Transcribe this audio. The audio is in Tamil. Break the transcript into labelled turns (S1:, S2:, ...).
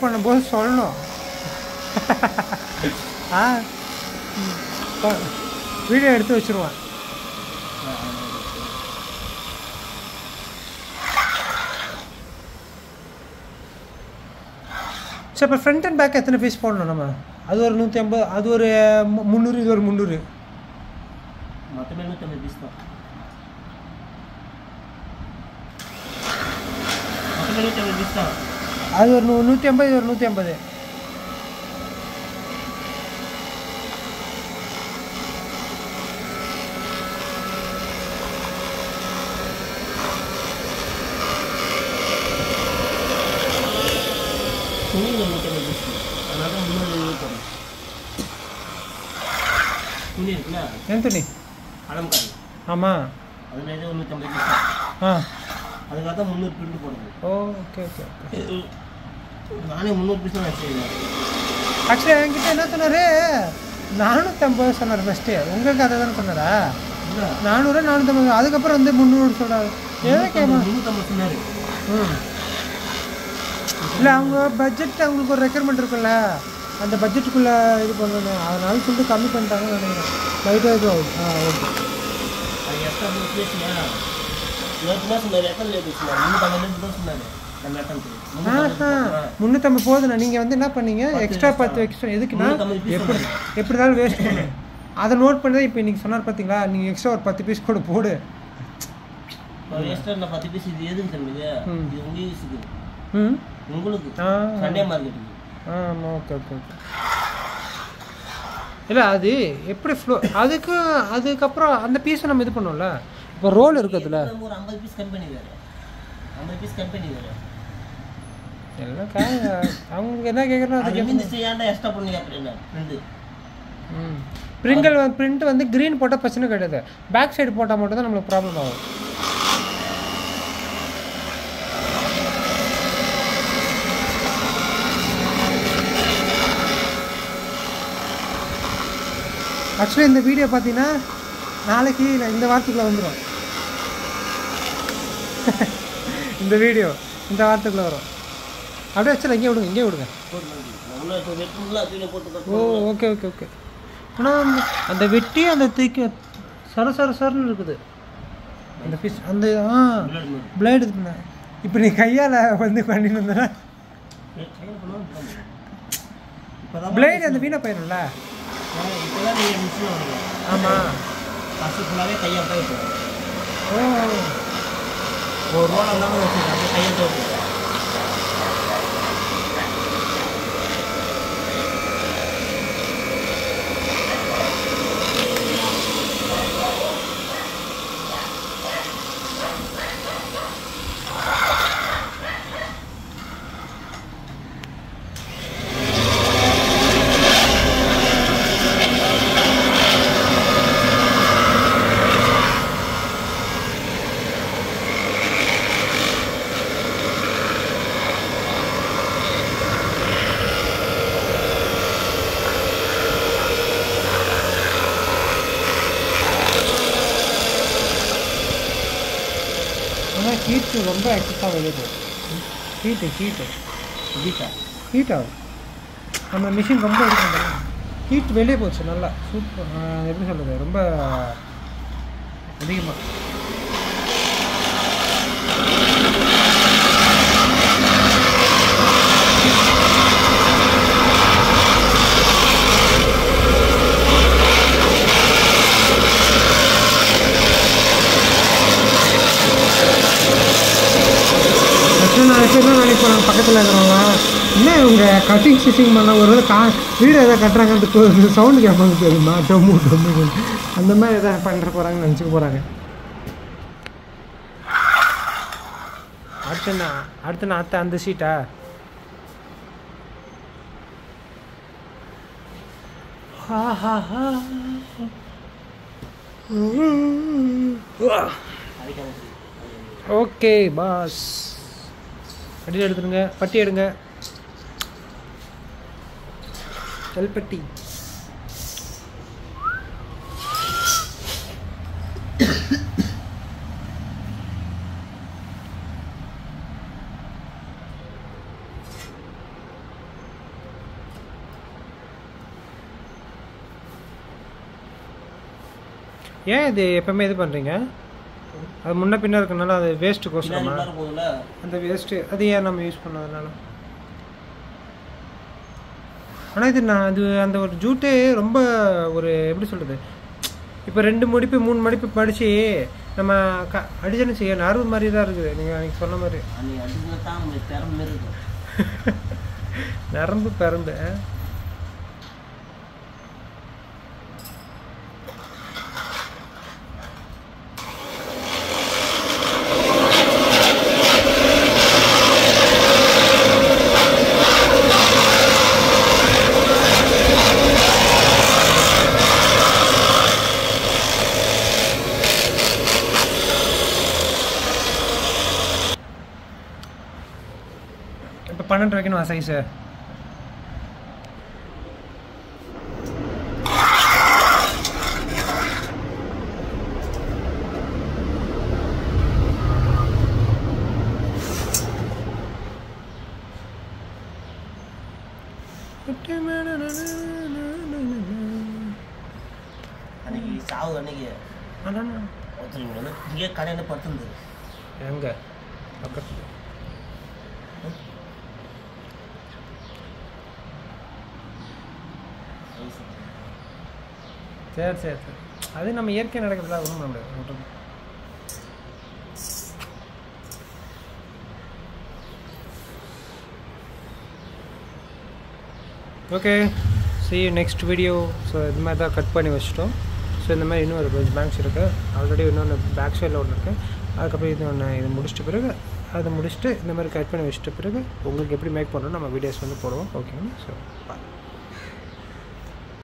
S1: பண்ணும்போது சொல்லணும் ஆ வீடியோ எடுத்து வச்சுருவேன் சரி இப்போ ஃப்ரண்ட் அண்ட் பேக் எத்தனை பீஸ் போடணும் நம்ம அது ஒரு நூற்றி ஐம்பது அது ஒரு மு- முந்நூறு இது ஒரு முந்நூறு
S2: மொத்தமே நூற்றம்பது பீஸ் தான் மொத்தமே நூற்றம்பது பீஸ் தான்
S1: அது ஒரு நூ நூற்றி ஐம்பது இது ஒரு நூற்றி ஐம்பது
S2: துணியில் நூற்றம்பது பீஸ் அதனால தான் முன்னாடி போடணும் துணி இருக்குல்ல
S1: ஏன் துணி
S2: அலம்காரி
S1: ஆமாம்
S2: அதில் ஏதோ ஒரு நூற்றம்பது பீஸ் தான்
S1: ஆ
S2: அதுக்காக தான் முந்நூறு பிரிண்ட் போடுறது
S1: ஓ ஓகே ஓகே ஓகே
S2: நானே முந்நூறு பீஸ் தான் வச்சுருக்கேன்
S1: ஆக்சுவலி என்கிட்ட என்ன சொன்னார் நானூற்றம்பது சொன்னார் ஃபஸ்ட்டு உங்களுக்கு அதை தானே சொன்னாரா
S2: இல்லை
S1: நானூறு நானூற்றம்பது அதுக்கப்புறம் வந்து முந்நூறு சொல்கிறாரு ஏதோ கேட்க
S2: முந்நூற்றம்பது சொன்னார்
S1: ம் இல்லை அவங்க பட்ஜெட் அவங்களுக்கு ஒரு ரெக்குயர்மெண்ட் இருக்குல்ல அந்த பட்ஜெட்டுக்குள்ளே இது பண்ணணும் அதனால சொல்லிட்டு கம்மி பண்ணிட்டாங்கன்னு நினைக்கிறேன் லைட்டாக இது ஆகுது ஆ ஓகே
S2: அது எக்ஸ்ட்ரா பேசினா நேற்று தான் சொன்னார் எத்தனை லேட் சொன்னார் முந்நூற்றம்பது லேட் தான் சொன்னார் நம்ம எத்தனை
S1: ஆஹா முந்நூற்றம்பது போதுண்ணா நீங்கள் வந்து என்ன பண்ணீங்க எக்ஸ்ட்ரா பத்து எக்ஸ்ட்ரா எதுக்குன்னா
S2: முந்நூற்றம்பது piece
S1: எப்படி எப்படி இருந்தாலும் வேஸ்ட் பண்ணு அதை நோட் பண்ணி தான் இப்போ இன்றைக்கி சொன்னார் பார்த்தீங்களா நீங்கள் எக்ஸ்ட்ரா ஒரு பத்து பீஸ் கூட போடு
S2: ஒரு எக்ஸ்ட்ரா நான் பத்து பீஸ் இது எதுன்னு தெரியுது
S1: ம்.
S2: இது உங்க யூஸுக்கு
S1: ம்
S2: உங்களுக்கு
S1: ஆ
S2: சண்டே மார்க்கெட்டுக்கு
S1: ஆமாம் ஓகே ஓகே ஓகே இல்லை அது எப்படி ஃப்ளோ அதுக்கு அதுக்கப்புறம் அந்த பீஸை நம்ம இது பண்ணோம்ல இப்போ ரோல் இருக்குதுல்ல
S2: நம்ம ஒரு ஐம்பது பீஸ் கம்மி வேறு ஐம்பது பீஸ் கம்மி பண்ணி வேறு
S1: எல்லாம் கா அவங்க என்ன கேட்குறோம்
S2: அது
S1: அதுக்கு
S2: மிந்திச்சு ஏன்டா எக்ஸ்ட்ரா பண்ணுங்க அப்படின்னு ரெண்டு
S1: ம் பிரிங்கல் பிரிண்ட் வந்து க்ரீன் போட்டால் பிரச்சனை கிடையாது பேக் சைடு போட்டால் மட்டும் தான் நம்மளுக்கு ப்ராப்ளம் ஆகும் ஆக்சுவலி இந்த வீடியோ பார்த்தீங்கன்னா நாளைக்கு இல்லை இந்த வாரத்துக்குள்ளே வந்துடும் இந்த வீடியோ இந்த வாரத்துக்குள்ளே வரும் அப்படியே வச்சுல இங்கே விடுங்க இங்கே விடுங்க
S2: போட்டு மந்தி நான் உள்ள இப்போ வெட்டுல தூக்கி போட்டு
S1: ஓ
S2: கட்டு
S1: ஓகே ஓகே ஓகே ஆனால் அந்த அந்த வெட்டி அந்த தூக்கி சர சர சரன்னு இருக்குது அந்த ஃபிஷ் அந்த ஆ
S2: பிளட் மாதிரி
S1: பிளேடு இது பண்ண இப்போ நீ கையால் வந்து பண்ணிட்டு இருந்தனா
S2: இப்போதான்
S1: பிளேடு அந்த வீணை போயிடும்ல
S2: இப்போதான் நீங்கள் மிஷின் வாங்க
S1: ஆமாம்
S2: ஃபஸ்ட்டு ஃபுல்லாகவே கையால் தான் வைப்போம்
S1: ஓ
S2: ஒரு ரோல் இருந்தாலும் வச்சுருக்கேன் அப்படியே கையால் தான் வைப்போம்
S1: ஆனால் ஹீட்டு ரொம்ப எக்ஸஸாக வெளியே போகும் ஹீட்டு ஹீட்டு
S2: வீட்டா
S1: ஹீட் ஆகும் நம்ம மிஷின் ரொம்ப இது பண்ணுறோம் ஹீட் வெளியே போச்சு நல்லா சூப்பர் எப்படி சொல்கிறது ரொம்ப அதிகமாக ஆக்சுவலாக நான் எப்படி தான் வேலைக்கு போகிறாங்க பக்கத்தில் இருக்கிறவங்க என்ன இவங்க கட்டிங் ஸ்டிச்சிங் பண்ண ஒரு கா வீடு எதாவது கட்டுறாங்கன்ட்டு சவுண்டு கேட்பாங்க தெரியுமா டொம்மு டொம்மு அந்த மாதிரி எதாவது பண்ணுற போகிறாங்கன்னு நினச்சிக்க போகிறாங்க அடுத்து நான் அடுத்து நான் அத்தை அந்த சீட்டா ஹா ஹா ஹா
S2: அதுக்காக
S1: ஓகே பாஸ் அடியில் எடுத்துருங்க பட்டி எடுங்க கல்பட்டி ஏன் இது எப்பவுமே இது பண்ணுறீங்க அது முன்ன பின்ன இருக்கனால அது வேஸ்ட்டு
S2: பின்னாடி
S1: கோசமா
S2: உள்ளார போகுதுல
S1: அந்த வேஸ்ட்டு அது ஏன் நம்ம யூஸ் பண்ணதுனால ஆனால் இது நான் அது அந்த ஒரு ஜூட்டே ரொம்ப ஒரு எப்படி சொல்கிறது இப்போ ரெண்டு மடிப்பு மூணு மடிப்பு படித்து நம்ம க அடிச்சனு செய்ய நரவு மாதிரி தான் இருக்குது நீங்கள் அன்றைக்கி சொன்ன மாதிரி
S2: அன்னைக்கு அடிச்சுனா தான் உங்களுக்கு திறமை இருக்கும்
S1: நரம்பு பெரம்பு இப்போ பன்னெண்டு வைக்கணும் சைஸு
S2: அன்னைக்கு சாவு அன்னைக்கு ஒருத்தர் இங்க வந்து இங்கே கடையில் படுத்துருந்தது
S1: எங்க பக்கத்துல சரி சரி சரி அது நம்ம இயற்கை நடக்கிறதா ஒன்றும் பண்ண முடியாது விட்டுருங்க. Okay see you next video so இது மாதிரி தான் கட் பண்ணி வச்சிட்டோம் ஸோ இந்த மாதிரி இன்னும் ஒரு கொஞ்சம் பேங்க்ஸ் இருக்குது ஆல்ரெடி இன்னொன்று பேக் சைடில் ஒன்று இருக்குது அதுக்கப்புறம் இது ஒன்று இது முடிச்சிட்ட பிறகு அதை முடிச்சுட்டு இந்த மாதிரி கட் பண்ணி வச்சிட்ட பிறகு உங்களுக்கு எப்படி மேக் பண்ணணும் நம்ம வீடியோஸ் வந்து போடுவோம் ஓகேங்களா ஸோ பாய்